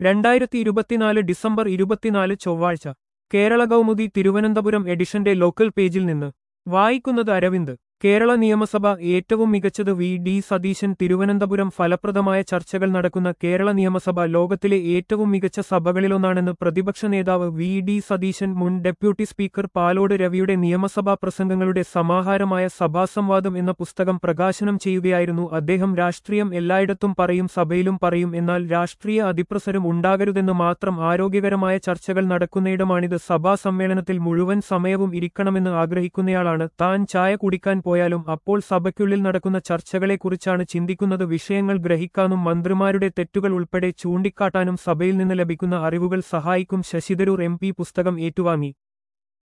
രണ്ടായിരത്തി ഇരുപത്തിനാല് ഡിസംബർ ഇരുപത്തിനാല് ചൊവ്വാഴ്ച കേരള കൗമുദി തിരുവനന്തപുരം എഡിഷന്റെ ലോക്കൽ പേജിൽ നിന്ന് വായിക്കുന്നത് അരവിന്ദ് കേരള നിയമസഭ ഏറ്റവും മികച്ചത് വി ഡി സതീശൻ തിരുവനന്തപുരം ഫലപ്രദമായ ചർച്ചകൾ നടക്കുന്ന കേരള നിയമസഭ ലോകത്തിലെ ഏറ്റവും മികച്ച സഭകളിലൊന്നാണെന്ന് പ്രതിപക്ഷ നേതാവ് വി ഡി സതീശൻ മുൻ ഡെപ്യൂട്ടി സ്പീക്കർ പാലോട് രവിയുടെ നിയമസഭാ പ്രസംഗങ്ങളുടെ സമാഹാരമായ സഭാസംവാദം എന്ന പുസ്തകം പ്രകാശനം ചെയ്യുകയായിരുന്നു അദ്ദേഹം രാഷ്ട്രീയം എല്ലായിടത്തും പറയും സഭയിലും പറയും എന്നാൽ രാഷ്ട്രീയ അതിപ്രസരം ഉണ്ടാകരുതെന്ന് മാത്രം ആരോഗ്യകരമായ ചർച്ചകൾ നടക്കുന്നയിടമാണിത് സഭാ സമ്മേളനത്തിൽ മുഴുവൻ സമയവും ഇരിക്കണമെന്ന് ആഗ്രഹിക്കുന്നയാളാണ് താൻ ചായ കുടിക്കാൻ പോയാലും അപ്പോൾ സഭയ്ക്കുള്ളിൽ നടക്കുന്ന ചർച്ചകളെക്കുറിച്ചാണ് ചിന്തിക്കുന്നത് വിഷയങ്ങൾ ഗ്രഹിക്കാനും മന്ത്രിമാരുടെ തെറ്റുകൾ ഉൾപ്പെടെ ചൂണ്ടിക്കാട്ടാനും സഭയിൽ നിന്ന് ലഭിക്കുന്ന അറിവുകൾ സഹായിക്കും ശശിതരൂർ എം പുസ്തകം ഏറ്റുവാങ്ങി